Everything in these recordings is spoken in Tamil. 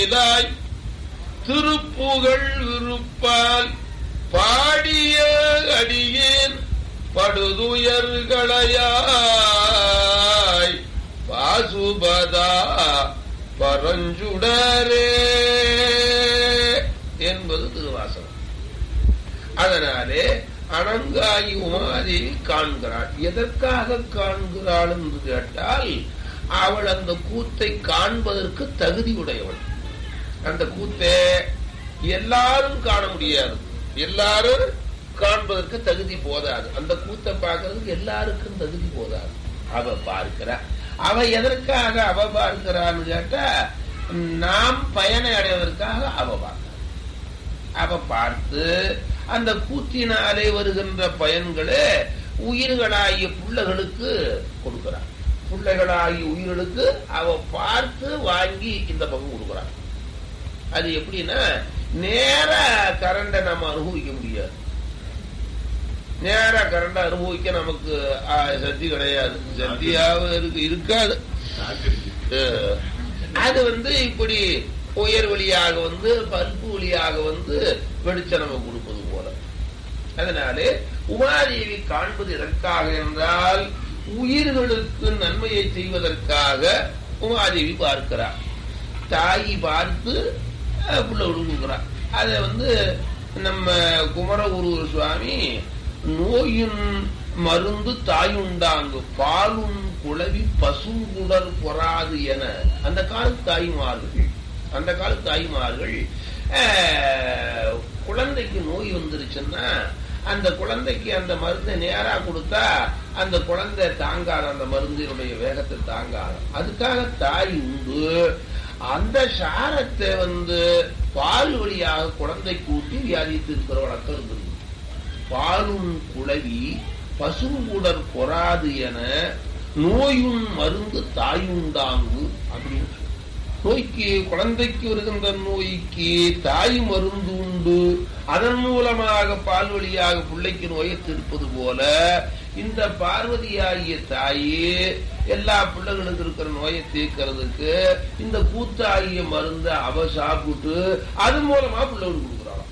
இதாய் திருப்புகழ் விருப்பால் பாடிய அடியேன் படுதுயர்களையாய் பாசுபதா பரஞ்சுடரே என்பது திருவாசகம் அதனாலே அனங்காயி உமாதேவி காண்கிறாள் எதற்காக காண்கிறாள் என்று கேட்டால் அவள் அந்த கூத்தை காண்பதற்கு தகுதி உடையவள் அந்த கூத்தை எல்லாரும் காண முடியாது எல்லாரும் காண்பதற்கு தகுதி போதாது அந்த கூத்தை பார்க்கறதுக்கு எல்லாருக்கும் தகுதி போதாது அவ பார்க்கிறா அவ எதற்காக அவ பார்க்கிறான்னு கேட்டா நாம் பயனை அடைவதற்காக அவ பார்க்கிறார் அவ பார்த்து அந்த கூத்தினாலே வருகின்ற பயன்களை உயிர்களாகிய பிள்ளைகளுக்கு கொடுக்கிறார் பிள்ளைகளாகிய உயிர்களுக்கு அவ பார்த்து வாங்கி இந்த பங்கு கொடுக்கிறார் அது எப்படின்னா நேர கரண்டை நம்ம அனுபவிக்க முடியாது நேர கரண்டை அனுபவிக்க நமக்கு ஆ, சக்தி கிடையாது சக்தியாக இருக்கு இருக்காது அஹ், அது வந்து இப்படி உயர் வழியாக வந்து பல்பு வழியாக வந்து வெளிச்சம் நம்ம கொடுப்பது போல அதனாலே உமாதேவி காண்பது எதற்காக என்றால் உயிர்களுக்கு நன்மையை செய்வதற்காக உமாதேவி பார்க்கிறார் தாய் பார்த்து அஹ், புள்ள கொடுக்குறார் அதை வந்து நம்ம குமரகுரு சுவாமி நோயின் மருந்து தாயுண்டாங்கு பாலும் குளவி பசுங்குடர் பொறாது என அந்த காலத்து தாய்மார்கள் அந்த காலத்து தாய்மார்கள் அஹ், குழந்தைக்கு நோய் வந்துருச்சுன்னா அந்த குழந்தைக்கு அந்த மருந்தை நேரா கொடுத்தா அந்த குழந்தை தாங்காது அந்த மருந்தினுடைய வேகத்தை தாங்காது அதுக்காக தாய் உண்டு அந்த சாரத்தை வந்து பால் வழியாக குழந்தை கூட்டி வியாதித்து இருக்கிற வழக்கம் இருந்தது பாலும் குளவி பசுங்குடர் பொறாது என நோயுன் மருந்து தாயுண்டாங்கு அப்படின்னு சொல்லு. நோய்க்கு குழந்தைக்கு வருகின்ற நோய்க்கு தாய் மருந்து உண்டு அதன் மூலமாக பால் வழியாக பிள்ளைக்கு நோயை தீர்ப்பது போல இந்த பார்வதியாகிய தாயே எல்லா பிள்ளைகளுக்கு இருக்கிற நோயை தீர்க்கிறதுக்கு இந்த கூத்தாகிய மருந்தை அவ சாப்பிட்டு அது மூலமா பிள்ளைகளுக்கு கொடுக்குறாளாம்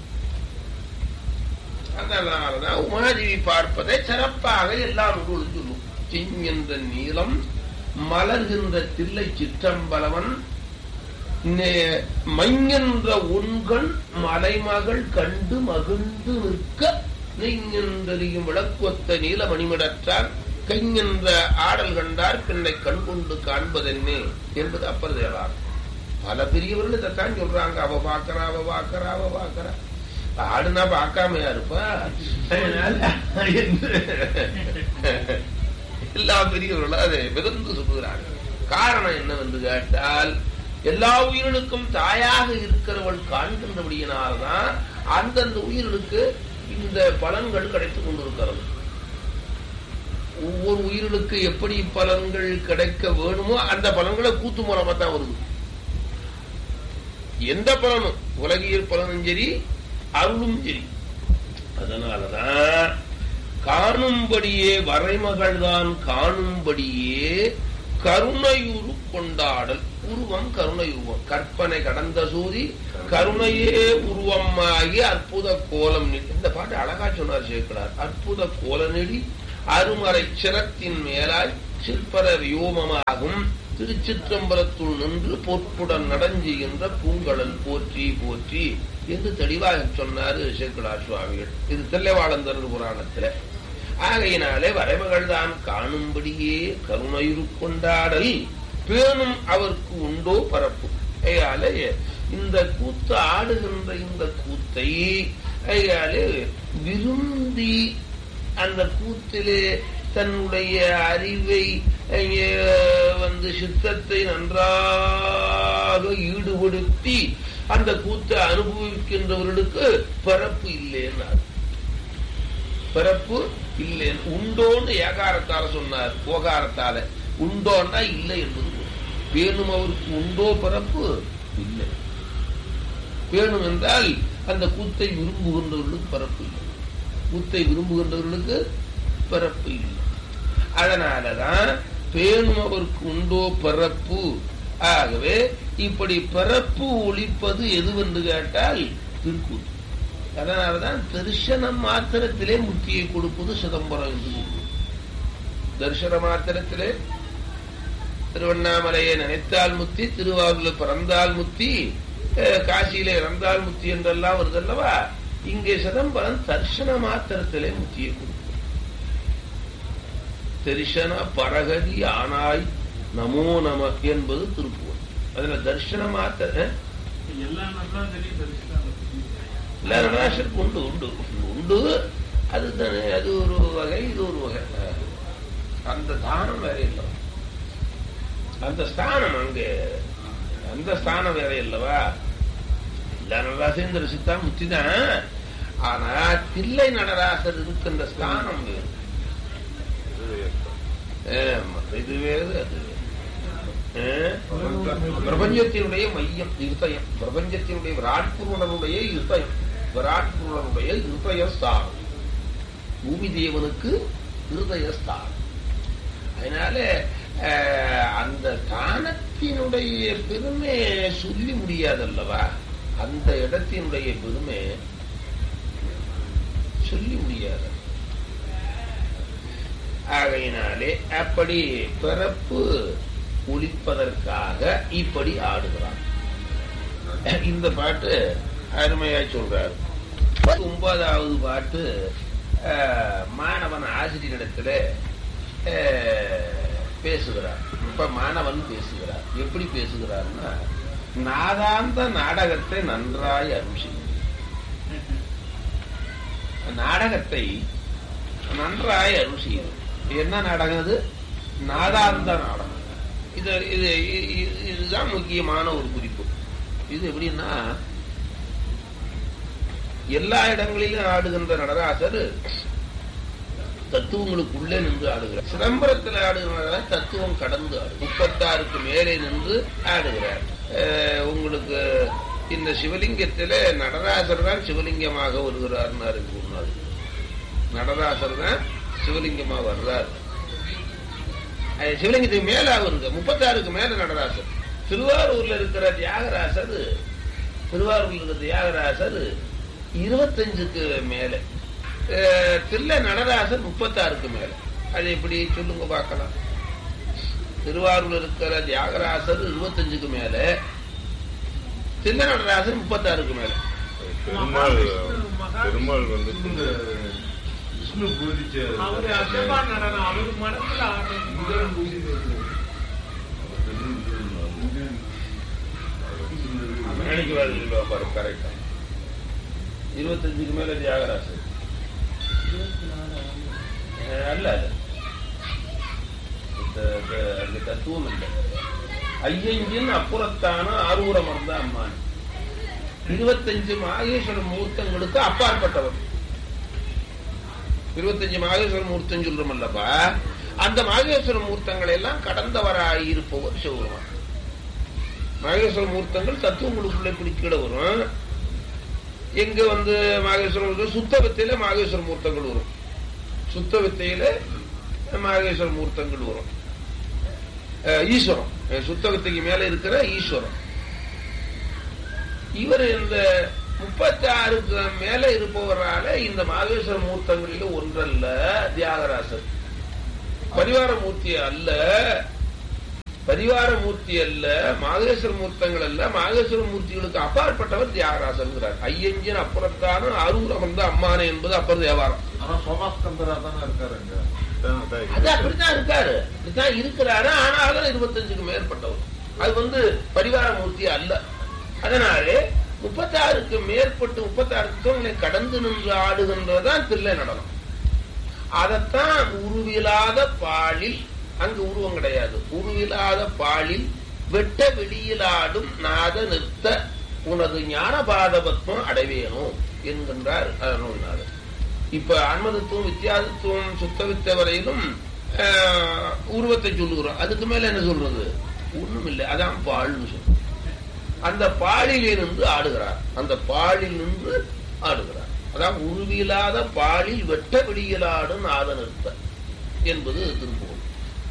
அதனாலதான் உமாதேவி பார்ப்பதை சிறப்பாக எல்லா நூல்களும் சொல்லும் சிங்கென்ற நீளம் மலர்கின்ற தில்லை சிற்றம்பலவன் நே- மைங்கென்ற உண்கண் மலைமகள் கண்டு மகிழ்ந்து நிற்க நெய்ஞென்றறியும் விளக்குவத்த நீல மணிமிடற்றார் கைங்கென்ற ஆடல் கண்டார் பின்னை கண் கொண்டு காண்பதென்னே என்பது அப்பர் தேவார் பல பெரியவர்கள் இதைத்தான் சொல்றாங்க அவ பாக்கறா அவ பாக்கறா அவ பாக்கறா ஆடுனா பார்க்காமையா இருப்பா அதனால என்று எல்லா பெரியவர்களும் அதை மிதந்து சொல்லுகிறாங்க காரணம் என்னவென்று கேட்டால் எல்லா உயிர்களுக்கும் தாயாக இருக்கிறவள் காண்கின்றபடியினால்தான் அந்தந்த உயிர்களுக்கு இந்த பலன்கள் கிடைத்துக் கொண்டிருக்கிறது ஒவ்வொரு உயிர்களுக்கு எப்படி பலன்கள் கிடைக்க வேணுமோ அந்த பலன்களை கூத்து மூலமா தான் வருது எந்த பலனும் உலகியல் பலனும் சரி அருளும் சரி அதனாலதான் காணும்படியே வரைமகள் தான் காணும்படியே கருணையுரு கொண்டாடல் உருவம் கருணை உருவம் கற்பனை கடந்த சூதி கருணையே உருவமாகி அற்புத கோலம் நெடி. இந்த பாட்டு அழகா சொன்னார் சேர்க்கிறார் அற்புத கோல நெடி அருமறை சிரத்தின் மேலாய் சிற்பர வியோமமாகும் திருச்சிற்றம்பலத்துள் நின்று பொற்புடன் நடஞ்சுகின்ற பூங்கடல் போற்றி போற்றி என்று தெளிவாக சொன்னாரு சேக்கடார் சுவாமிகள் இது தில்லைவாழந்தர் புராணத்துல ஆகையினாலே வரைமகள் தான் காணும்படியே கருணையுரு கொண்டாடல் பேணும் அவருக்கு உண்டோ பரப்பு ஐயாலே இந்த கூத்து ஆடுகின்ற இந்த கூத்தை ஐயாலே விரும்பி அந்த கூத்திலே தன்னுடைய அறிவை அஹ், வந்து சித்தத்தை நன்றாக ஈடுபடுத்தி அந்த கூத்தை அனுபவிக்கின்றவர்களுக்கு பிறப்பு இல்லைன்னார் பிறப்பு இல்லை உண்டோன்னு ஏகாரத்தால சொன்னார் ஓகாரத்தால உண்டோன்னா இல்லை என்பது பொருள். வேணும் அவருக்கு உண்டோ பிறப்பு இல்லை வேணும் என்றால் அந்த கூத்தை விரும்புகின்றவர்களுக்கு பிறப்பு இல்லை கூத்தை விரும்புகின்றவர்களுக்கு பிறப்பு இல்லை அதனாலதான் பேணும் அவருக்கு உண்டோ பிறப்பு ஆகவே இப்படி பிறப்பு ஒழிப்பது எதுவென்று கேட்டால் திருக்கூத்து அதனாலதான் தரிசனம் மாத்திரத்திலே முக்தியை கொடுப்பது சிதம்பரம் என்று சொல்லுவோம். தரிசன மாத்திரத்திலே திருவண்ணாமலையை நினைத்தால் முத்தி திருவாரூர்ல பிறந்தால் முத்தி அஹ், காசியிலே இறந்தால் முத்தி என்றெல்லாம் வருதல்லவா இங்கே சிதம்பரம் தரிசன மாத்திரத்திலே முத்தியை கொடுக்கும் தரிசன பரகதி ஆனாய் நமோ நம என்பது திருப்புவன் அதுல தரிசன மாத்திர அஹ், எல்லா நாளும் தெரியும் தரிசனம் இல்ல நடராசருக்கு உண்டு உண்டு உண்டு அது தானே அது ஒரு வகை இது ஒரு வகை அஹ், அந்த தானம் வேற இல்லை அந்த ஸ்தானம் அங்கே அந்த ஸ்தானம் வேற இல்லவா இல்ல நடராசன் தரிசித்தா முத்திதான் ஆனா தில்லை நடராசர் இருக்கின்ற ஸ்தானம் வேறு ஆமா, இது வேறு அது வேறு. ஆ? பிரபஞ்சத்தினுடைய மையம் இருதயம் பிரபஞ்சத்தினுடைய விராட் புருணனுடைய இருதயம் விராட் புருணனுடைய இருதய ஸ்தானம் பூமி தேவனுக்கு இருதய ஸ்தானம் அதனால அஹ், அந்த ஸ்தானத்தினுடைய பெருமை சொல்லி முடியாதல்லவா அந்த இடத்தினுடைய பெருமை சொல்லி முடியாது ஆகையினாலே அப்படி பிறப்பு ஒழிப்பதற்காக இப்படி ஆடுகிறான் இந்த பாட்டு அருமையா சொல்றாரு ஒன்பதாவது பாட்டு அஹ், மாணவன் ஆசிரியரிடத்துல அஹ், பேசுகிறார் இப்ப மாணவன் பேசுகிறார் எப்படி பேசுகிறார்னா நாதாந்த நாடகத்தை நன்றாய் அருள் செய்யும் நாடகத்தை நன்றாய் அருள் செய்யும் என்ன நாடகம் அது நாதாந்த நாடகம் இது இது இது- இதுதான் முக்கியமான ஒரு குறிப்பு இது எப்படின்னா எல்லா இடங்களிலும் ஆடுகின்ற நடராசர் தத்துவங்களுக்குள்ளே நின்று ஆடுகிறார் சிதம்பரத்தில் ஆடுகிற தத்துவம் கடந்து ஆடு முப்பத்தாறுக்கு மேலே நின்று ஆடுகிறார் அஹ் உங்களுக்கு இந்த சிவலிங்கத்தில நடராசர் தான் சிவலிங்கமாக வருகிறார்னாரு ஒரு நாள் நடராசர் தான் சிவலிங்கமா வர்றார் அஹ் சிவலிங்கத்துக்கு மேல அவருக்கு முப்பத்தாறுக்கு மேல நடராசர் திருவாரூர்ல இருக்கிற தியாகராசர் திருவாரூர்ல இருக்கிற தியாகராசர் இருபத்தஞ்சுக்கு மேல அஹ் தில்லை நடராசர் முப்பத்தாறுக்கு மேல அது எப்படி சொல்லுங்க பார்க்கலாம் திருவாரூர்ல இருக்கிற தியாகராசர் இருபத்தஞ்சுக்கு மேல தில்லை நடராசர் முப்பத்தாறுக்கு மேல பெருமாள் பெருமாள் வந்து விஷ்ணு பூஜிச்சாரு அவரு அசபா நடனம் அவரு மனசுல ஆடுறது மேடைக்கு வருது பாரு கரெக்டா இருபத்தஞ்சுக்கு மேல தியாகராசர் அஹ் அல்ல அது இந்த- இந்த- அந்த தத்துவம் இல்லை ஐயஞ்சின் அப்புறத்தான ஆரூரம் இருந்த அம்மான் இருபத்தஞ்சு மாகேஸ்வர மூர்த்தங்களுக்கு அப்பாற்பட்டவர் இருபத்தஞ்சு மாகேஸ்வர மூர்த்தம் சொல்றோம் அல்லப்பா அந்த மாகேஸ்வர மூர்த்தங்களை எல்லாம் கடந்தவராய் இருப்பவர் சிவபெருமான் மாகேஸ்வர மூர்த்தங்கள் தத்துவங்களுக்குள்ளே இப்படி கீழே வரும் எங்க வந்து மாகேஸ்வர மூர்த்தம் சுத்த வித்தையில மாகேஸ்வர மூர்த்தங்கள் வரும் சுத்த வித்தையில மாகேஸ்வர மூர்த்தங்கள் வரும் அஹ் ஈஸ்வரம் அஹ் சுத்த வித்தைக்கு மேல இருக்கிற ஈஸ்வரம் இவர் இந்த முப்பத்தி ஆறுக்கு மேல இருப்பவரால இந்த மாகேஸ்வர மூர்த்தங்களில் ஒன்றல்ல தியாகராசர் பரிவார மூர்த்தி அல்ல பரிவார மூர்த்தி அல்ல மாகேஸ்வர மூர்த்தங்கள் அல்ல மாகேஸ்வர மூர்த்திகளுக்கு அப்பாற்பட்டவர் தியாகராசன்கிறார் ஐயஞ்சின் அப்புறத்தான அரூரம் வந்த அம்மானே என்பது அப்பர் தேவாரம் ஆனா சோமாஸ்கந்தரா தானே இருக்காருங்க அது அப்படித்தான் இருக்காரு அப்படித்தான் இருக்கிறாரு ஆனாலும் இருபத்தஞ்சுக்கு மேற்பட்டவர் அது வந்து பரிவார மூர்த்தி அல்ல அதனாலே முப்பத்தாறுக்கு மேற்பட்டு முப்பத்தாறு தூண்களை கடந்து நின்று ஆடுகின்றதுதான் தில்லை நடனம் அதைத்தான் உருவிலாத பாலில் அங்கு உருவம் கிடையாது உருவிலாத பாலில் வெட்ட வெளியிலாடும் நாத நிறுத்த உனது ஞான பாதபத்மம் அடைவேணும் என்கின்றார் அருள்நாதர் இப்ப ஆன்மதத்துவம் வித்தியாசத்துவம் சுத்த வித்த வரையிலும் ஆஹ், உருவத்தை சொல்லுகிறோம் அதுக்கு மேல என்ன சொல்றது ஒண்ணும் இல்லை அதான் பால்னு சொல்றோம் அந்த பாலிலே நின்று ஆடுகிறார் அந்த பாலில் நின்று ஆடுகிறார் அதான் உருவிலாத பாலில் வெட்ட வெளியிலாடும் நாத நிறுத்த என்பது திருப்புகழ்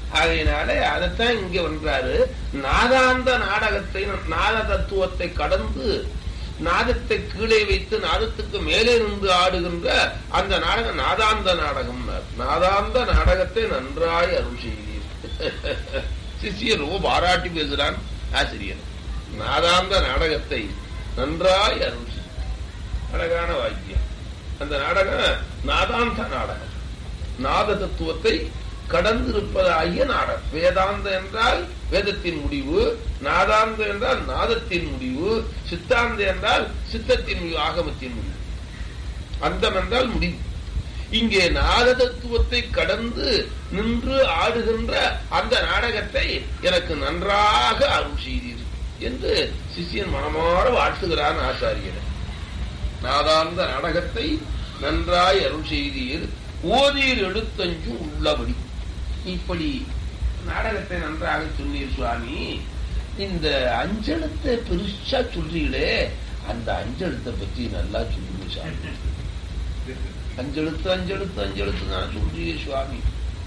ஆகையினால அதைத்தான் இங்க பண்றாரு நாதாந்த நாடகத்தை நாத தத்துவத்தை கடந்து நாதத்தை கீழே வைத்து நாதத்துக்கு மேலே நின்று ஆடுகின்ற அந்த நாடகம் நாதாந்த நாடகம் நாதாந்த நாடகத்தை நன்றாய் அருள் செய்கிறீர் சிஷியர் ரொம்ப பாராட்டி பேசுறான் ஆசிரியர் நாதாந்த நாடகத்தை நன்றாய் அருள் செய்கிறார் அழகான வாக்கியம் அந்த நாடகம் நாதாந்த நாடகம் நாத தத்துவத்தை கடந்திருப்பதாகிய நாடகம் வேதாந்த என்றால் வேதத்தின் முடிவு நாதாந்த என்றால் நாதத்தின் முடிவு சித்தாந்த என்றால் சித்தத்தின் முடிவு ஆகமத்தின் முடிவு அந்தம் என்றால் முடிவு இங்கே நாத தத்துவத்தை கடந்து நின்று ஆடுகின்ற அந்த நாடகத்தை எனக்கு நன்றாக அருள் செய்தீர் என்று சிஷியன் மனமாற வாழ்த்துகிறான் ஆச்சாரியன் நாதாந்த நாடகத்தை நன்றாய் அருள் செய்தீர் ஓதீர் எழுத்தஞ்சு உள்ளபடி இப்படி நாடகத்தை நன்றாக சொன்னீர் சுவாமி இந்த அஞ்செழுத்தை பெருசா சொல்றீங்களே அந்த அஞ்செழுத்தை பத்தி நல்லா சொல்லுங்க சாமி அஞ்செழுத்து அஞ்செழுத்து அஞ்செழுத்து நான் சொல்றீங்க சுவாமி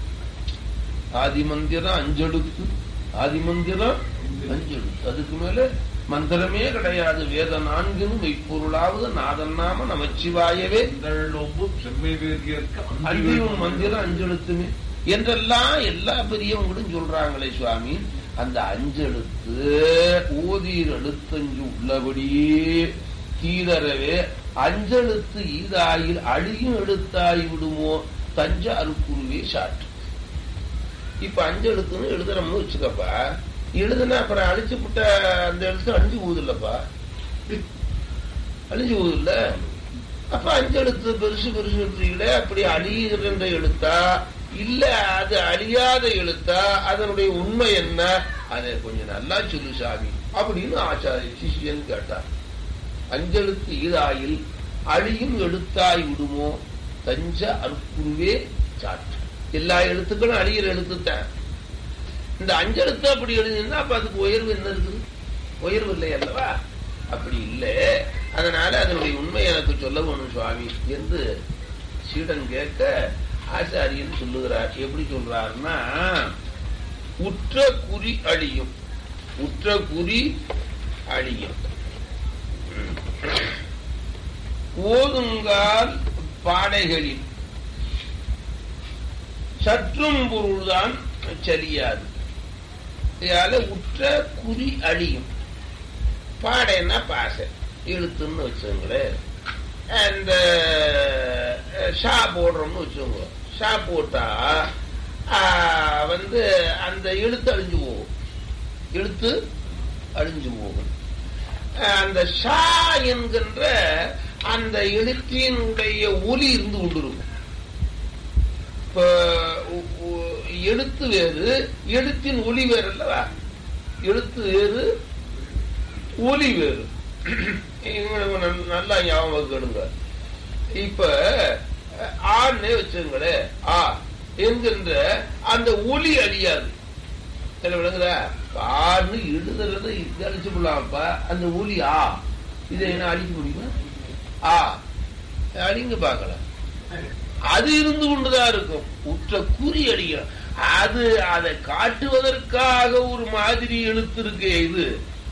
ஆதி மந்திரம் அஞ்செழுத்து ஆதி மந்திரம் அஞ்செழுத்து அதுக்கு மேல மந்திரமே கிடையாது வேத நான்கினும் மெய்ப்பொருளாவது நாதன் நாம நமச்சிவாயவே ஒவ்வொரு செம்மை வேதியருக்கு அந்தியும் மந்திரம் அஞ்செழுத்துமே என்றெல்லாம் எல்லா பெரியவங்களும் சொல்றாங்களே சுவாமி அந்த அஞ்செழுத்து ஓதீர் எழுத்தஞ்சு உள்ளபடியே தீதரவே அஞ்செழுத்து ஈதாயில் அழியும் எழுத்தாய் விடுமோ தஞ்ச அருக்குருவே சாற்று இப்ப அஞ்செழுத்துன்னு எழுதுறோம்னு வச்சுக்கப்பா எழுதுனா அப்புறம் அழிச்சு விட்ட அந்த எழுத்து அழிஞ்சு போகுதில்லப்பா அழிஞ்சு போகுதில்ல அப்ப அஞ்செழுத்து பெருசு பெருசு எழுத்துகளே அப்படி அழிகின்ற எழுத்தா இல்ல அது அழியாத எழுத்தா அதனுடைய உண்மை என்ன அதை கொஞ்சம் நல்லா சொல்லு சாமி அப்படின்னு ஆச்சாரிய சிஷியன் கேட்டார் அஞ்செழுத்து ஈதாயில் அழியும் எழுத்தாய் விடுமோ தஞ்ச அற்புருவே சாற்று எல்லா எழுத்துக்களும் அழிகிற எழுத்து தான் இந்த அஞ்செழுத்து அப்படி எழுதினா அப்ப அதுக்கு உயர்வு என்ன இருக்குது உயர்வு இல்லை அல்லவா அப்படி இல்லை அதனால அதனுடைய உண்மை எனக்கு சொல்ல வேணும் சுவாமி என்று சீடன் கேட்க ஆச்சாரியன் சொல்லுகிறார் எப்படி சொல்றாருன்னா உற்ற குறி அழியும் உற்ற குறி அழியும் ஓதுங்கால் பாடைகளில் சற்றும் பொருள்தான் சரியாது இதால உற்ற குறி அழியும் பாடைன்னா பாசை இழுத்துன்னு வச்சுங்களேன் அந்த ஷா போடுறோம்னு வச்சுக்கோங்க ஷா போட்டா வந்து அந்த எழுத்து அழிஞ்சு போகும் எழுத்து அழிஞ்சு போகும் அந்த ஷா என்கின்ற அந்த எழுத்தினுடைய ஒலி இருந்து கொண்டிருக்கும் இப்ப எழுத்து வேறு எழுத்தின் ஒலி வேறு அல்லவா எழுத்து வேறு ஒலி வேறு நல்லா ஞாபகம் கேளுங்க இப்ப ஆன்னு வச்சுங்களே ஆ என்கின்ற அந்த ஒலி அழியாது என்ன விளங்குதா ஆன்னு எழுதுறத அழிச்சு போடலாம்ப்பா அந்த ஒலி ஆ இதை என்ன அழிக்க முடியுமா ஆ அழிங்க பார்க்கலாம் அது இருந்து கொண்டுதான் இருக்கும் உற்ற குறி அடிக்கிறோம் அது அதை காட்டுவதற்காக ஒரு மாதிரி எழுத்து இருக்கு இது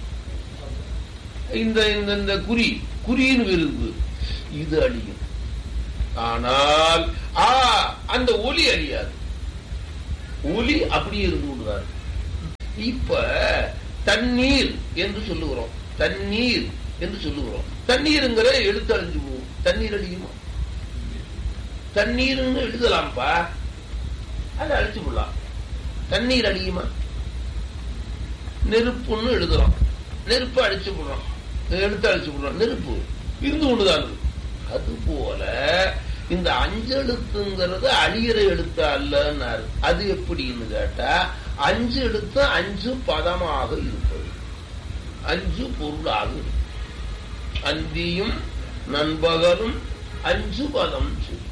இந்த இந்த இந்த குறி குறியின் விருது இது அழியும் ஆனால் ஆ அந்த ஒலி அழியாது ஒலி அப்படியே இருந்து கொண்டுதான் இப்ப தண்ணீர் என்று சொல்லுகிறோம் தண்ணீர் என்று சொல்லுகிறோம் தண்ணீருங்கிற எழுத்து அழிஞ்சு போகும் தண்ணீர் அழியுமா தண்ணீர்னு எழுதலாம்ப்பா அதை அழிச்சு விடலாம் தண்ணீர் அழியுமா நெருப்புன்னு எழுதுறோம் நெருப்பு அழிச்சு விடுறோம் எழுத்து அழிச்சு விடுறோம் நெருப்பு இருந்து கொண்டுதான் அது போல இந்த அஞ்செழுத்துங்கிறது அழியிற எழுத்து அல்லன்னாரு அது எப்படின்னு கேட்டா அஞ்சு எழுத்து அஞ்சு பதமாக இருப்பது அஞ்சு பொருளாக இருக்கும் அந்தியும் நண்பகலும் அஞ்சு பதம் சொல்லி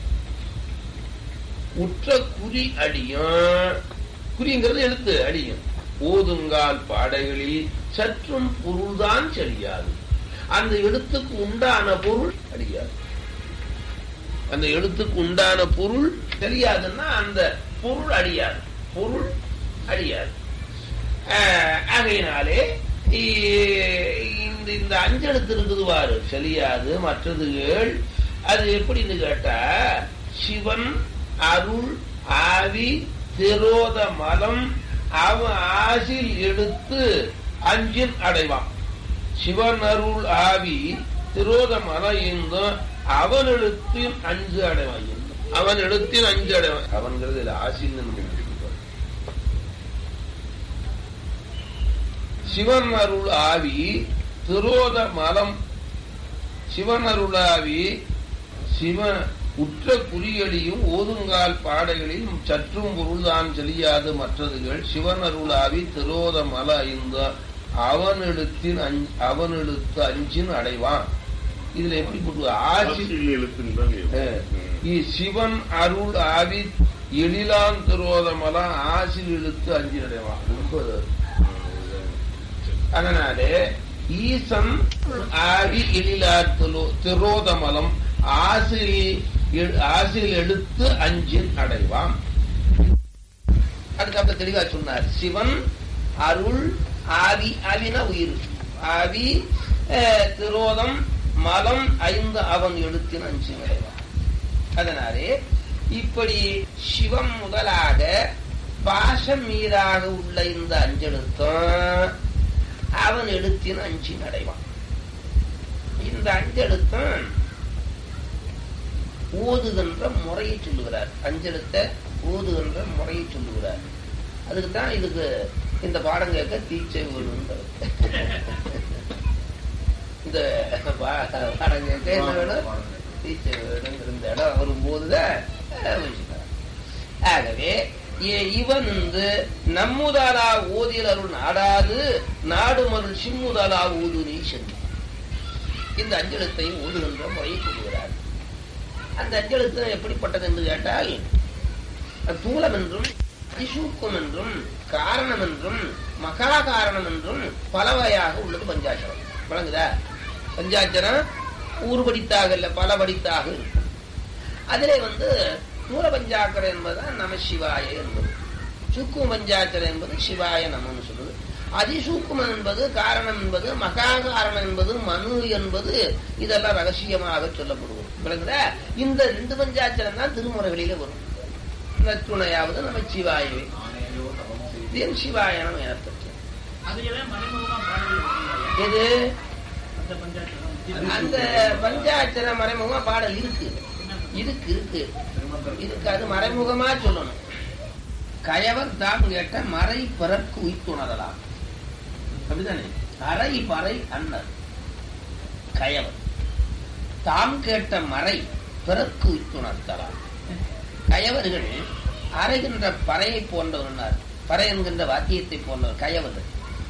உற்ற குறி அடியும் குறிங்கிறது எழுத்து அடியும் ஓதுங்கால் பாடைகளில் சற்றும் பொருள்தான் சரியாது அந்த எழுத்துக்கு உண்டான பொருள் அடியாது அந்த எழுத்துக்கு உண்டான பொருள் தெரியாதுன்னா அந்த பொருள் அடியாது பொருள் அழியாது ஆஹ், ஆகையினாலே இ- இந்த இந்த அஞ்செழுத்து இருக்குது பாரு செலியாது மற்றதுகள் அது எப்படின்னு கேட்டா சிவன் அருள் ஆவி திரோத மலம் அவன் ஆசில் எடுத்து அஞ்சின் அடைவான் சிவன் அருள் ஆவி திரோத மலம் இருந்தும் அவன் எழுத்தின் அஞ்சு அடைவான் இருந்தும். அவன் எழுத்தின் அஞ்சு அடைவான் அவன்கிறது இதுல ஆசின்னு நம்ம எடுத்துக்கிறோம். சிவன் அருள் ஆவி திரோத மலம் சிவன் அருளாவி சிவ உற்ற குறியடியும் ஓதுங்கால் பாடைகளில் சற்றும் பொருள்தான் செலியாது மற்றதுகள் சிவன் அருளாவி திரோத மல ஐந்த அவனெழுத்தின் அஞ்- அவனெழுத்து அஞ்சின் அடைவான் இதுல எப்படி போட்டு ஆசி ஆசிரியர் எழுத்துன்னு தான் அஹ், இருக்கும். இ- சிவன் அருள் ஆவி எழிலான் திரோத மல ஆசில் இழுத்து அஞ்சின் அடைவான் ரொம்ப அதனாலே ஈசன் ஆவி எழிலார் திலோ- திரோதமலம் ஆசில் எ- ஆசில் எடுத்து அஞ்சின் அடைவான் அதுக்கப்புறம் தெளிவா சொன்னார் சிவன் அருள் ஆவி ஆவினா உயிர் ஆவி அஹ், திரோதம் மலம் ஐந்து அவன் எழுத்தின் அஞ்சின் அடைவான் அதனாலே இப்படி சிவம் முதலாக பாசம் மீதாக உள்ள இந்த அஞ்செழுத்தும் அவன் எழுத்தின் அஞ்சின் அடைவான் இந்த அஞ்செழுத்தும் ஓதுகின்ற முறையை சொல்லுகிறார் அஞ்செழுத்தை ஓதுகின்ற முறையை சொல்லுகிறார் அதுக்கு தான் இதுக்கு இந்த பாடம் கேட்க தீச்சை வேணுங்கிறது இந்த பா- பாடம் கேட்க என்ன வேணும் தீச்சை வேணுங்கிற இந்த இடம் வரும்போதுதான் அஹ், வச்சுக்கிறார். ஆகவே இ- இவன் வந்து நம்முதலா ஓதில் அருள் நாடாது நாடுமருள் சிம்முதலா ஊது நீ சென்று இந்த அஞ்செழுத்தையும் ஓதுகின்ற முறையை சொல்லுகிறார் அந்த அஞ்செழுத்து எப்படிப்பட்டது என்று கேட்டால் தூலம் என்றும் அதிசூக்கம் என்றும் காரணம் என்றும் மகா காரணம் என்றும் பலவையாக உள்ளது பஞ்சாட்சரம் விளங்குதா பஞ்சாட்சரம் ஊர் படித்தாக இல்ல பல படித்தாக இருக்கும் அதிலே வந்து மூல பஞ்சாக்கரம் என்பதுதான் நம சிவாய என்பது சூக்கும பஞ்சாட்சரம் என்பது சிவாய நமன்னு சொல்லுது அதிசூக்குமம் என்பது காரணம் என்பது மகா காரணம் என்பது மனு என்பது இதெல்லாம் ரகசியமாக சொல்லப்படுவது விளங்குதா இந்த ரெண்டு பஞ்சாட்சரம் தான் திருமுறைகளிலே வரும் நற்றுணையாவது நம சிவாயவே இது என் சிவாயனம் எனப்பட்டு அதுலதான் மறைமுகமா பாடல் இருக்கு. எது அந்த பஞ்சாயத்து அந்த பஞ்சாட்சர மறைமுகமா பாடல் இருக்கு இருக்கு இருக்கு இதுக்கு அது மறைமுகமா சொல்லணும் கயவர் தாம் கேட்ட மறை பிறர்க்கு உய்த்துணரலாம் அப்படிதானே அறை பறை அன்னர் கயவர் தாம் கேட்ட மறை பிறர்க்கு உய்த்துணர்த்தலாம் கயவர்கள் அறைகின்ற பறையை போன்றவர்கள் பறை என்கின்ற வாத்தியத்தை போன்றவர் கயவர்கள்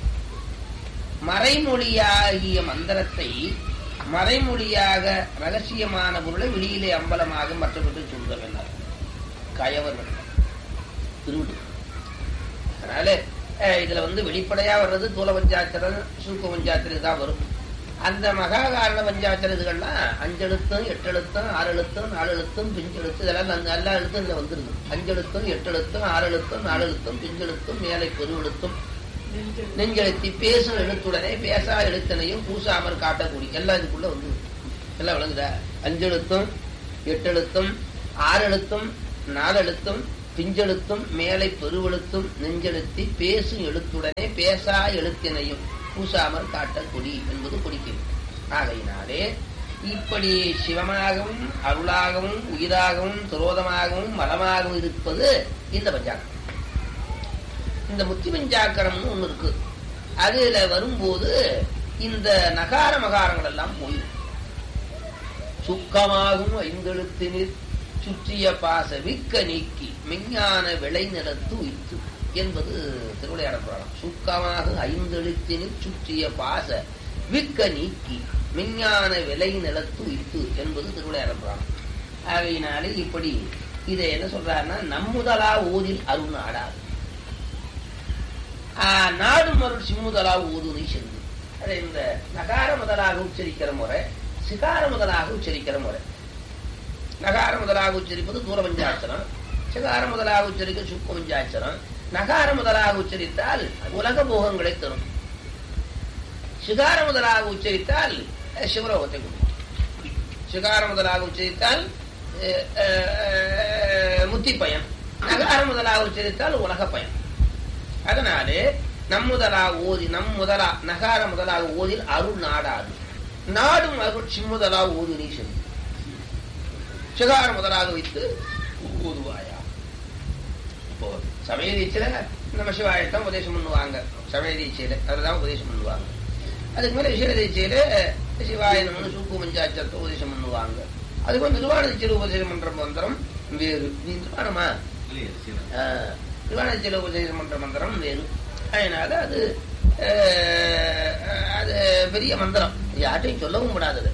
மறைமொழியாகிய மந்திரத்தை மறைமொழியாக ரகசியமான பொருளை வெளியிலே அம்பலமாக மற்றவர்கள் சொல்ல வேண்டாம் கயவர்கள் திருவிடு அதனால அஹ், இதுல வந்து வெளிப்படையா வர்றது தூல பஞ்சாத்திரம் சூக்க பஞ்சாத்திரம் தான் வரும் அந்த மகா காரண பஞ்சாத்திர இதுகள்லாம் அஞ்செழுத்தும் எட்டெழுத்தும் ஆறு எழுத்தும் நாலு எழுத்தும் பிஞ்செழுத்து இதெல்லாம் அந்த எல்லா எழுத்தும் இதுல வந்துருது அஞ்செழுத்தும் எட்டெழுத்தும் ஆறு எழுத்தும் நாலு எழுத்தும் பிஞ்செழுத்தும் மேலை பெருவெழுத்தும் நெஞ்செழுத்தி பேசும் எழுத்துடனே பேசா எழுத்தனையும் பூசாமற் காட்டக்கூடிய எல்லாம் இதுக்குள்ள வந்து எல்லாம் விளங்குதா அஞ்செழுத்தும் எட்டெழுத்தும் ஆறு எழுத்தும் நாலு எழுத்தும் பிஞ்செழுத்தும் மேலை பெருவெழுத்தும் நெஞ்செழுத்தி பேசும் எழுத்துடனே பேசா எழுத்தினையும் பூசாமற் காட்டக்குடி என்பது குறிக்கிறது ஆகையினாலே இப்படி சிவமாகவும் அருளாகவும் உயிராகவும் துரோதமாகவும் மலமாகவும் இருப்பது இந்த பஞ்சாங்கம் இந்த முத்தி பஞ்சாக்கரம்னு ஒண்ணு இருக்கு அதுல வரும்போது இந்த நகார மகாரங்கள் எல்லாம் போயிடும் சுக்கமாகும் ஐந்தெழுத்தினில் சுற்றிய பாச விக்க நீக்கி மெஞ்ஞான விளை நிலத்து உயிர்த்து என்பது திருவிளையாடல் புராணம் சுக்கமாக ஐந்தெழுத்தினில் சுற்றிய பாச விக்க நீக்கி மெஞ்ஞான விளை நிலத்து உயிர்த்து என்பது திருவிளையாடல் புராணம் ஆகையினாலே இப்படி இதை என்ன சொல்றாருன்னா நம்முதலா ஊரில் அருண் ஆடாது ஆஹ், நாடு மருள் சிம்முதலா ஊதுனை சென்று அது இந்த நகார முதலாக உச்சரிக்கிற முறை சிகார முதலாக உச்சரிக்கிற முறை நகார முதலாக உச்சரிப்பது தூர பஞ்சாட்சரம் சிகார முதலாக உச்சரிக்க சுக்க பஞ்சாட்சரம் நகார முதலாக உச்சரித்தால் உலக போகங்களை தரும் சிகார முதலாக உச்சரித்தால் அஹ், சிவலோகத்தை கொடுக்கும் சிகார முதலாக உச்சரித்தால் அஹ், அஹ், முத்தி பயன் நகார முதலாக உச்சரித்தால் உலக பயன் அதனாலே நம் முதலாக ஓதி நம் முதலா நகார முதலாக ஓதில் அருள் நாடாது நாடும் அருள் சிம்முதலாக ஓது நீ சென்று சிகார முதலாக வைத்து ஓதுவாயா இப்போ சமய தீட்சையில நம்ம சிவாயத்தான் உபதேசம் பண்ணுவாங்க சமய தீட்சையில அதுதான் உபதேசம் பண்ணுவாங்க அதுக்கு மேல விசேட தீட்சையில சிவாயனம்னு சூக்கு பஞ்சாச்சத்தை உபதேசம் பண்ணுவாங்க அதுக்கு வந்து நிர்வாண தீட்சையில உபதேசம் பண்ற மந்திரம் வேறு நீ நிர்வாணமா ஆஹ், நிர்வாண தீட்சையில உபதேசம் பண்ற மந்திரம் வேறு அதனால அது ஆஹ், அது பெரிய மந்திரம் யார்ட்டையும் சொல்லவும் கூடாது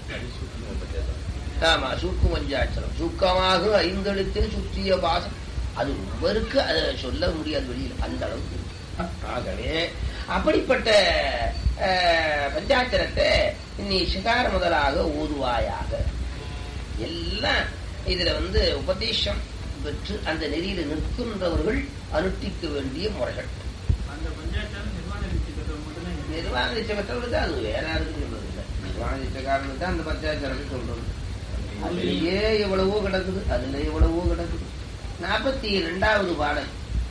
ஆமா சூக்கு பஞ்சாட்சரம் சூக்கமாக ஐந்தெழுத்தில் சுற்றிய பாசம் அது ஒவ்வொருக்கு அதை சொல்ல முடியாது வெளியில் அந்த அளவுக்கு இருக்கு. ஆகவே அப்படிப்பட்ட அஹ், பஞ்சாட்சரத்தை நீ சிகார முதலாக ஓதுவாயாக எல்லாம் இதுல வந்து உபதேசம் பெற்று அந்த நெறியில நிற்கின்றவர்கள் அனுஷ்டிக்க வேண்டிய முறைகள் அந்த பஞ்சாயத்தான நிர்வாண நிச்சயத்தை மட்டும்தான் இங்க. நிர்வாக நிச்சயமற்றவர்களுக்கு அது வேற யாருக்கும் சொல்றது இல்லை நிர்வாக நிச்சயக்காரனுக்கு தான் அந்த பஞ்சாட்சரத்தை சொல்றது அதுலயே எவ்வளவோ கிடக்குது அதுல எவ்வளவோ கிடக்குது நாற்பத்தி இரண்டாவது பாடல்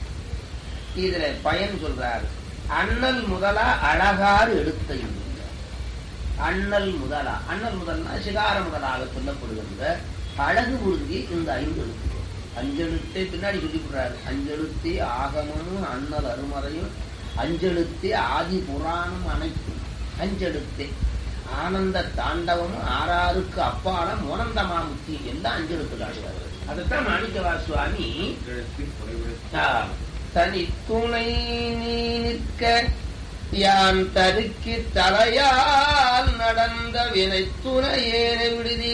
இதுல பயன் சொல்றாரு அண்ணல் முதலா அழகாறு எடுத்த இன்பம். அண்ணல் முதலா அண்ணல் முதல்னா சிகார முதலாக சொல்லப்படுகின்ற அழகு உறுதி இந்த ஐந்து எழுத்து அஞ்செழுத்தை பின்னாடி சொல்லி விடுறாரு அஞ்செழுத்தே ஆகமமும் அண்ணல் அருமறையும் அஞ்செழுத்தே ஆதி புராணம் அனைத்தும் அஞ்செழுத்தே ஆனந்த தாண்டவமும் ஆறாருக்கு அப்பால மோனந்தமா முத்தி எல்லாம் அஞ்செழுத்துல ஆடுவார் அதுதான் மாணிக்கவா சுவாமி ஆ, தனி துணை நீ நிற்க யான் தருக்கி தலையால் நடந்த வினை துணையேனை விடுதி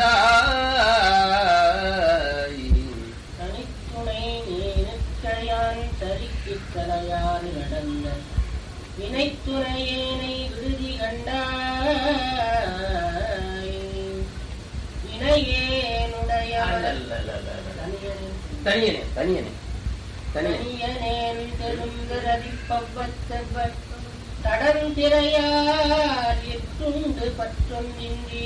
கண்டாய் தனித்துணை நீருக்கையான் தரிக்கித் தலையாறு நடந்த வினைத்துறையேனை விடுதி கண்டாய் வினையேனுடைய தனியனே தனியனே தனியனே தனியனேன் பெரும்பிரதிப்பவத்தவர் தடந்திரையார் எட்டுண்டு பற்றொன்றின்றி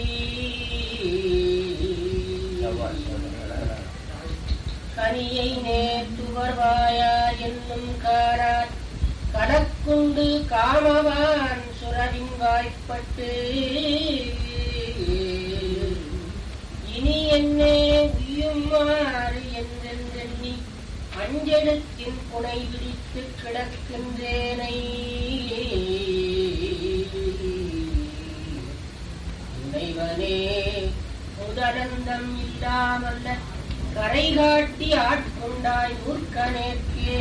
கனியை நேர்த்துவர்வாயா என்னும் காரார் கடக்குண்டு காமவான் சுரவின் வாய்ப்பட்டு இனி என்னே உய்யுமாறு என்றென்றெண்ணி அஞ்செழுத்தின் புனை விரித்து கிடக்கின்றேனை இறைவனே முதலந்தம் இல்லாமல்ல கரை காட்டி ஆட்கொண்டாய் மூர்க்கனேற்கே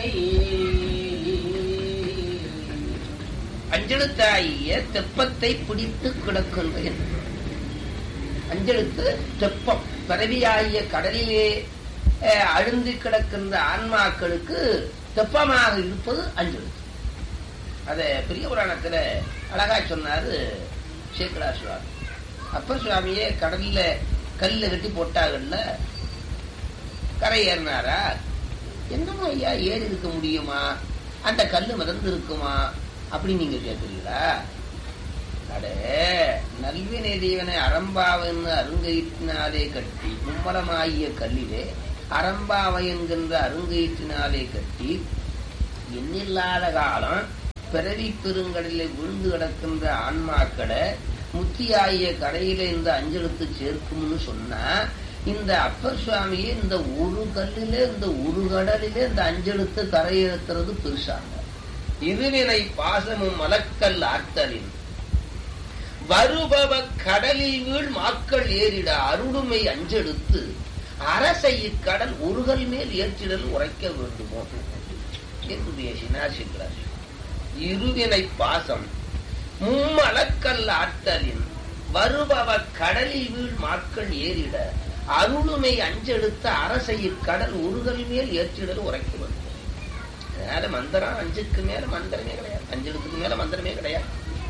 அஞ்செழுத்தாகிய தெப்பத்தை பிடித்து கிடக்கின்றேன் அஞ்செழுத்து தெப்பம் பிறவியாகிய கடலிலே அஹ், அழுந்தி கிடக்கின்ற ஆன்மாக்களுக்கு தெப்பமாக இருப்பது அஞ்செழுத்து அத பெரிய புராணத்துல அழகா சொன்னாரு சேக்கடா சுவாமி அப்பர் சுவாமியே கடல்ல கல்ல கட்டி போட்டாங்கல்ல கரை ஏறினாரா என்னமோ ஐயா ஏறி இருக்க முடியுமா அந்த கல்லு மிதந்து இருக்குமா அப்படின்னு நீங்க கேட்குறீங்களா அடே நல்வினை தேவனை அறம்பாவென்னு அருங்கயிற்றினாலே கட்டி மும்மலமாகிய கல்லிலே அறம்பாவை என்கின்ற அருங்கயிற்றினாலே கட்டி எண்ணில்லாத காலம் பிறவி பெருங்கடலிலே விழுந்து கிடக்கின்ற ஆன்மாக்களை முத்தியாகிய கரையில இந்த அஞ்செழுத்து சேர்க்கும்னு சொன்னா இந்த அப்பர் சுவாமியே இந்த ஒரு கல்லில இந்த ஒரு கடலிலே இந்த அஞ்செழுத்து கரையேற்றுறது பெருசாங்க இருவினை பாசமும் மலக்கல் ஆற்றலின் வருபவ கடலில் வீழ் மாக்கள் ஏறிட அருளுமை அஞ்செடுத்து அரசை இக்கடல் ஒருகல் மேல் ஏற்றிடல் உரைக்க வேண்டுமோ என்று பேசினார் சிங்கராஜ் இருவினை பாசம் மும்மலக்கல் ஆற்றலின் வருபவ கடலில் வீழ் மாக்கள் ஏறிட அருளுமை அஞ்செடுத்த அரசை இக்கடல் ஒருகல் மேல் ஏற்றிடல் உரைக்க வேண்டும் அதனால மந்திரம் அஞ்சுக்கு மேல மந்திரமே கிடையாது அஞ்செழுத்துக்கு மேல மந்திரமே கிடையாது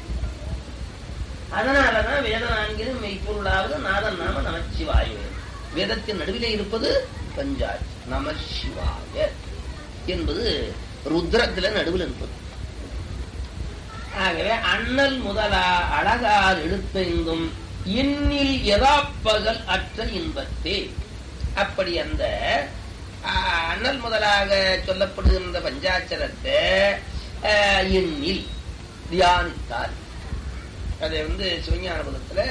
அதனாலதான் வேத நான்கிலும் மெய்ப்பொருளாவது நாதன் நாம நமச்சிவாய வேதத்தின் நடுவிலே இருப்பது பஞ்சாட்சி நம சிவாய என்பது ருத்ரத்துல நடுவில் இருப்பது ஆகவே அண்ணல் முதலா அழகால் எடுத்தைந்தும் இன்னில் எதாப்பகல் அற்ற இன்பத்தே அப்படி அந்த ஆ, அண்ணல் முதலாக சொல்லப்படுகின்ற பஞ்சாட்சரத்தை ஆ, எண்ணில் தியானித்தார் அதை வந்து சிவஞான பதத்துல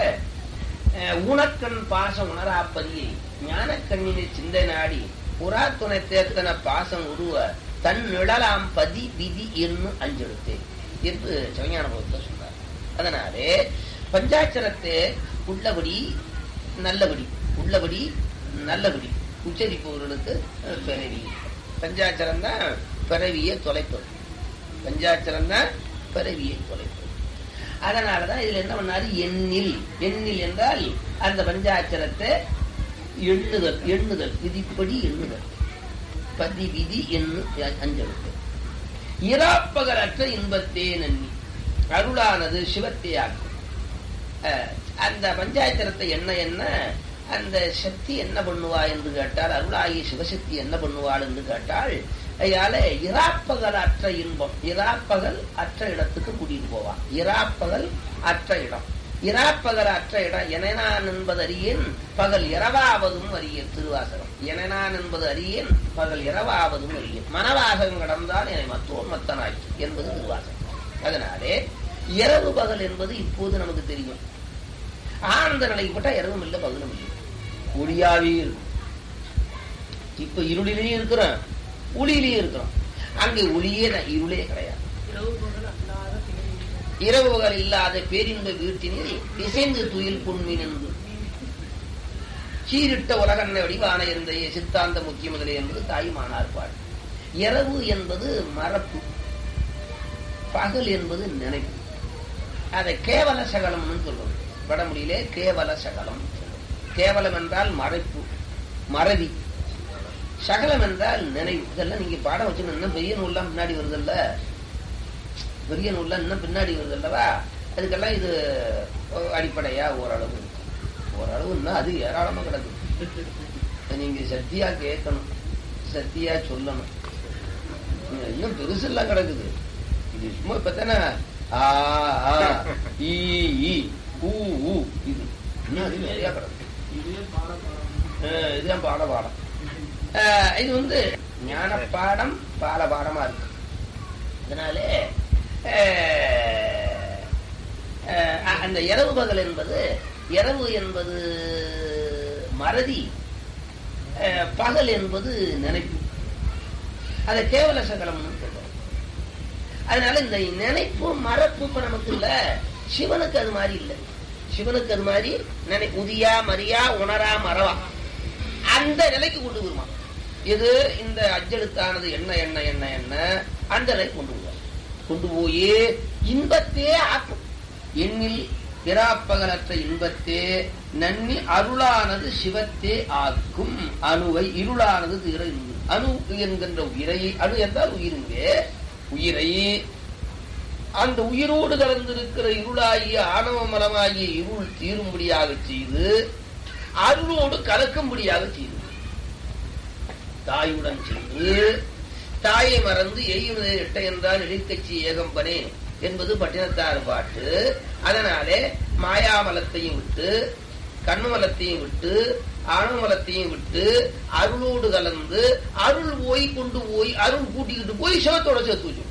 ஊனக்கண் பாசம் உணராப்பதி ஞானக்கண்ணினை சிந்தை நாடி புறா துணை தேர்த்தன பாசம் உருவ தன் நிழலாம் பதி விதி என்று அஞ்செழுத்தே என்று சிவஞான பதத்தை சொன்னார் அதனாலே பஞ்சாட்சரத்தை உள்ளபடி நல்லபடி உள்ளபடி நல்லபடி உச்சரிப்பவர்களுக்கு அஹ், பிறவி பஞ்சாட்சரம் தான் பிறவியை தொலைப்பது பஞ்சாட்சரம் தான் பிறவியை தொலைப்பது அதனாலதான் இதுல என்ன பண்ணாரு எண்ணில் எண்ணில் என்றால் அந்த பஞ்சாட்சரத்தை எண்ணுதல் எண்ணுதல் விதிப்படி எண்ணுதல் பதி விதி எண்ணு அஞ்செழுத்து இராப்பகலற்ற இன்பத்தே நன்னி அருளானது சிவத்தையாக்கும் அஹ், அந்த பஞ்சாயத்திரத்தை என்ன என்ன அந்த சக்தி என்ன பண்ணுவா என்று கேட்டால் அருளாகி சிவசக்தி என்ன பண்ணுவாள் என்று கேட்டால் அயால இராப்பகல் அற்ற இன்பம் இராப்பகல் அற்ற இடத்துக்கு கூட்டிட்டு போவான் இராப்பகல் அற்ற இடம் இராப்பகல் அற்ற இடம் எனனான் என்பது அறியேன் பகல் இரவாவதும் அறியேன் திருவாசகம் எனனான் என்பது அறியேன் பகல் இரவாவதும் அறியேன் மனவாசகம் கடந்தால் என்னை மத்தோன் மத்தனாய் என்பது திருவாசகம் அதனாலே இரவு பகல் என்பது இப்போது நமக்கு தெரியும் ஆனந்த நிலைப்பட்ட இரவும் இல்லை பகலும் இல்லை ஒளியாவே இருக்கும் இப்ப இருளிலேயே இருக்கிறோம் ஒளியிலேயே இருக்கிறோம் அங்கே ஒளியே ந- இருளே கிடையாது இரவு பகல் அல்லாத பிறவி. இரவு பகல் இல்லாத பேரின்ப வீட்டினில் இசைந்து துயில் புண்மீன் என்று சீரிட்ட உலகன்ன வடிவான இருந்த சித்தாந்த முக்கிய முதலே என்பது தாய்மானார் பாடு இரவு என்பது மரப்பு பகல் என்பது நினைப்பு அதை கேவல சகலம்னு சொல்லுவோம் வடமொழியிலே கேவல சகலம் கேவலம் என்றால் மறைப்பு மறதி சகலம் என்றால் நினைவு இதெல்லாம் நீங்க பாடம் வச்சு இன்னும் பெரிய நூல்லாம் பின்னாடி வருதல்ல பெரிய நூல்லாம் இன்னும் பின்னாடி வருதல்லவா அதுக்கெல்லாம் இது அடிப்படையா ஓரளவு இருக்கு. ஓரளவு இன்னும் அது ஏராளமா கிடக்கு நீங்க சத்தியா கேட்கணும் சத்தியா சொல்லணும் இன்னும் இன்னும் பெருசெல்லாம் கிடக்குது இது சும்மா இப்பத்தானே ஆ ஆ ஈ ஈ ஊ ஊ இது இன்னும் அது நிறைய கிடக்கு இதுவே பாட பாடம் அஹ் இதுதான் பாட பாடம் அஹ் இது வந்து ஞான பாடம் பால பாடமா இருக்கு அதனாலே அஹ், அஹ், அந்த இரவு பகல் என்பது இரவு என்பது மறதி அஹ், பகல் என்பது நினைப்பு அதை கேவல சகலம்னு சொல்றோம் அதனால இந்த நினைப்பு மறப்பு இப்ப நமக்கு இல்ல சிவனுக்கு அது மாதிரி இல்ல சிவனுக்கு அது மாதிரி நினை உதியா மரியா உணரா மறவா அந்த நிலைக்கு கொண்டு வருமா இது இந்த அஞ்செழுத்தானது என்ன என்ன என்ன என்ன அந்த நிலைக்கு கொண்டு வருவார் கொண்டு போய் இன்பத்தே ஆக்கும் எண்ணில் பிறாப்பகலற்ற இன்பத்தே நன்னி அருளானது சிவத்தே ஆக்கும் அணுவை இருளானது திற இருள். அணு என்கின்ற உயிரை அணு என்றால் உயிருங்கே உயிரை அந்த உயிரோடு கலந்திருக்கிற இருளாகிய ஆணவ மலமாகிய இருள் தீரும்படியாக செய்து அருளோடு கலக்கும்படியாக செய்து தாயுடன் சென்று தாயை மறந்து எய்யுவதை எட்ட என்றால் இடைக்கட்சி ஏகம்பனே என்பது பட்டினத்தார் பாட்டு அதனாலே மாயாமலத்தையும் விட்டு கண்ணுமலத்தையும் விட்டு ஆணுமலத்தையும் விட்டு அருளோடு கலந்து அருள் போய் கொண்டு போய் அருள் கூட்டிக்கிட்டு போய் சிவத்தோட சேர்த்து வச்சு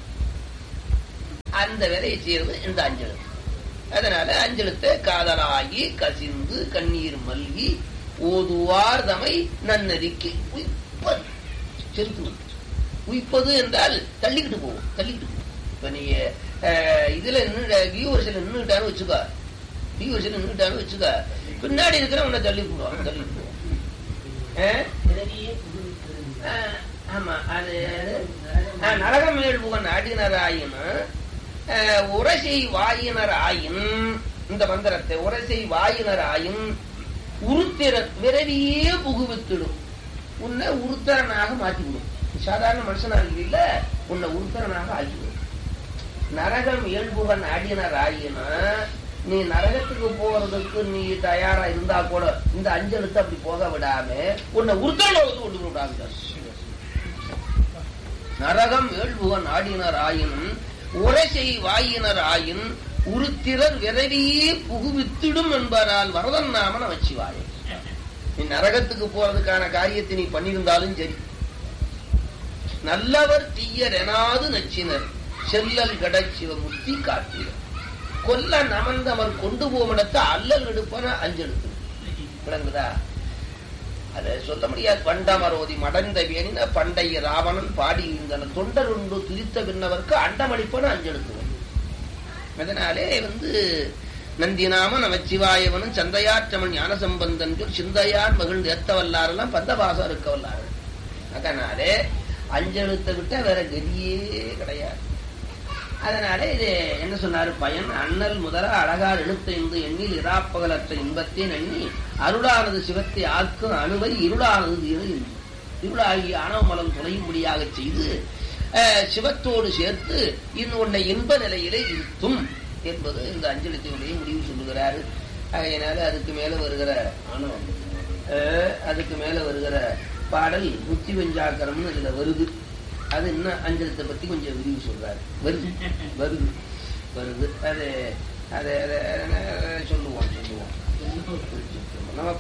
அந்த வேலையை செய்யறது இந்த அஞ்செழுத்து அதனால அஞ்செழுத்தை காதலாகி கசிந்து கண்ணீர் மல்கி ஓதுவார் தமை நன்னறிக்கு உய்ப்பது செலுத்து உய்ப்பது என்றால் தள்ளிக்கிட்டு போகும் தள்ளிக்கிட்டு போகும் இப்ப நீங்க அஹ், இதுல நின்று வியூவர்ஸ்ல நின்றுட்டான்னு வச்சுக்கோ வியூவர்ஸ்ல நின்றுட்டான்னு வச்சுக்கோ பின்னாடி இருக்கிற உன்னை தள்ளி போடுவான் தள்ளி போடுவான் அஹ்? பிறவியே புகுவித்தது. அஹ், ஆமா அது அஹ், நரகம் மேல் புகன் ஆடினர் ஆயின் அஹ், உரசை வாயினர் ஆயின் இந்த மந்திரத்தை உரசை வாயினர் ஆயின் உருத்திர விரவியே புகுவித்திடும் உன்னை உருத்தரனாக மாற்றிவிடும் சாதாரண மனுஷனா இல்ல உன்னை உருத்தரனாக ஆக்கிவிடும் நரகம் இயல்புகன் ஆடினர் ஆயின நீ நரகத்துக்கு போறதுக்கு நீ தயாரா இருந்தா கூட இந்த அஞ்சலுக்கு அப்படி போக விடாம உன்னை உருத்தரலோகத்துக்கு கொண்டு விடாங்க நரகம் ஏழ்புகன் ஆடினர் ஆயினும் உரைசெய் வாயினர் ஆயின் உருத்திரர் விரைவியே புகுவித்திடும் என்பதால் வரதன் நாம நமச்சிவாய நீ நரகத்துக்கு போறதுக்கான காரியத்தை நீ பண்ணியிருந்தாலும் சரி நல்லவர் தீயர் எனாது நச்சினர் செல்லல் கடச்சிவமுத்தி காட்டினர் கொல்ல நமந்தவர் கொண்டு போமிடத்த அல்லல் எடுப்பன அஞ்செடுத்து விளங்குதா அதை சொல்ல முடியாது பண்டமரோதி மடந்த வேணின பண்டைய ராவணன் பாடியிருந்தன தொண்டர் உண்டு துதித்த விண்ணவர்க்கு அண்டமளிப்பன அஞ்செடுத்துவன் அதனாலே வந்து நந்தினாம நமச்சிவாயவனும் சந்தையாற்றவன் ஞானசம்பந்தன் சொல் சிந்தையான் மகிழ்ந்து ஏத்த வல்லாரெல்லாம் பந்தபாசம் இருக்க வல்லார்கள் அதனாலே அஞ்செழுத்தை விட்டா வேற கதியே கிடையாது அதனால இது என்ன சொன்னாரு பயன் அண்ணல் முதல அழகார் எழுத்தைந்து எண்ணில் இராப்பகலற்ற இன்பத்தை எண்ணி அருளானது சிவத்தை ஆக்கும் அணுவை இருளானது தீர இருளாகிய ஆணவமலம் துணையும்படியாக செய்து அஹ், சிவத்தோடு சேர்த்து இன்னொன்னை இன்ப நிலையிலே இருத்தும் என்பது இந்த அஞ்சலித்தினுடைய முடிவு சொல்லுகிறாரு அதனால அதுக்கு மேல வருகிற அஹ், அதுக்கு மேல வருகிற பாடல் புத்தி வெஞ்சாக்கரம்னு இதுல வருது அது இன்னும் அஞ்சலத்தை பத்தி கொஞ்சம் விரிவு சொல்றாரு வருது வருது வருது அது அதை அதை சொல்லுவோம் சொல்லுவோம் நம்ம